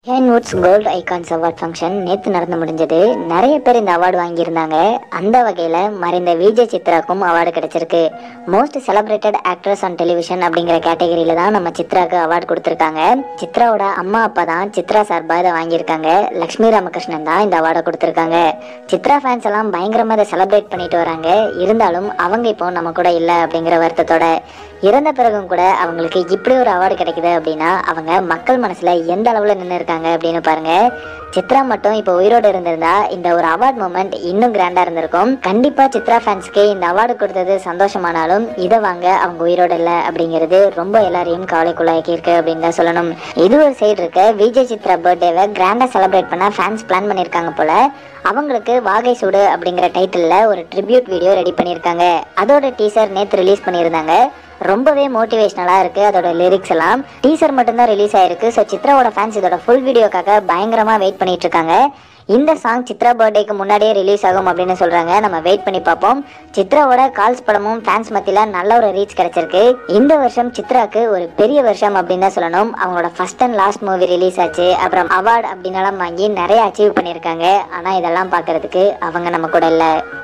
ஹேன்வுட்ஸ் gold icons award function நேற்று நடந்து முடிஞ்சது நிறைய பேர் இந்த அவார்டு வாங்கியிருந்தாங்க அந்த வகையில் மறைந்த விஜய் சித்ராக்கும் அவார்டு கிடைச்சிருக்கு most celebrated actress on television அப்படிங்கிற கேட்டகரியில தான் நம்ம சித்ராக்கு அவார்டு கொடுத்துருக்காங்க சித்ராவோட அம்மா அப்பா தான் சித்ரா சார்பாக இதை வாங்கியிருக்காங்க லக்ஷ்மி ராமகிருஷ்ணன் தான் இந்த அவார்டை கொடுத்துருக்காங்க சித்ரா ஃபேன்ஸ் எல்லாம் பயங்கரமாக இதை செலிப்ரேட் பண்ணிட்டு வராங்க இருந்தாலும் அவங்க இப்போ நம்ம கூட இல்லை அப்படிங்கிற வருத்தத்தோட இறந்த பிறகும் கூட அவங்களுக்கு இப்படி ஒரு அவார்டு கிடைக்குது அப்படின்னா அவங்க மக்கள் மனசுல எந்த அளவுல நின்று இருக்காங்க அப்படின்னு பாருங்க சித்ரா மட்டும் இப்போ உயிரோடு இருந்திருந்தா இந்த ஒரு அவார்ட் மூமெண்ட் இன்னும் கிராண்டா இருந்திருக்கும் கண்டிப்பா சித்ரா ஃபேன்ஸ்க்கு இந்த அவார்டு கொடுத்தது சந்தோஷமானாலும் இதை வாங்க அவங்க உயிரோடு இல்லை அப்படிங்கிறது ரொம்ப எல்லாரையும் கவலைக்குள்ளாக்கி இருக்கு அப்படின்னு தான் சொல்லணும் இது ஒரு சைடு இருக்க விஜய் சித்ரா பர்த்டேவை கிராண்டா செலிப்ரேட் பண்ண ஃபேன்ஸ் பிளான் பண்ணியிருக்காங்க போல அவங்களுக்கு வாகை சூடு அப்படிங்கிற டைட்டில்ல ஒரு ட்ரிபியூட் வீடியோ ரெடி பண்ணியிருக்காங்க அதோட டீசர் நேற்று ரிலீஸ் பண்ணியிருந்தாங்க ரொம்பவே மோட்டிவேஷனலாக இருக்குது அதோட லிரிக்ஸ் எல்லாம் டீசர் மட்டும்தான் ரிலீஸ் ஆயிருக்கு ஸோ சித்ராவோட ஃபேன்ஸ் இதோட ஃபுல் வீடியோக்காக பயங்கரமாக வெயிட் பண்ணிட்டு இருக்காங்க இந்த சாங் சித்ரா பர்த்டேக்கு முன்னாடியே ரிலீஸ் ஆகும் அப்படின்னு சொல்றாங்க நம்ம வெயிட் பண்ணி பார்ப்போம் சித்ராவோட கால்ஸ் படமும் ஃபேன்ஸ் மத்தியில நல்ல ஒரு ரீச் கிடைச்சிருக்கு இந்த வருஷம் சித்ராக்கு ஒரு பெரிய வருஷம் அப்படின்னு தான் சொல்லணும் அவங்களோட first and last movie release ஆச்சு அப்புறம் அவார்டு அப்படின்னலாம் வாங்கி நிறைய அச்சீவ் பண்ணியிருக்காங்க ஆனால் இதெல்லாம் பார்க்கறதுக்கு அவங்க நம்ம கூட இல்லை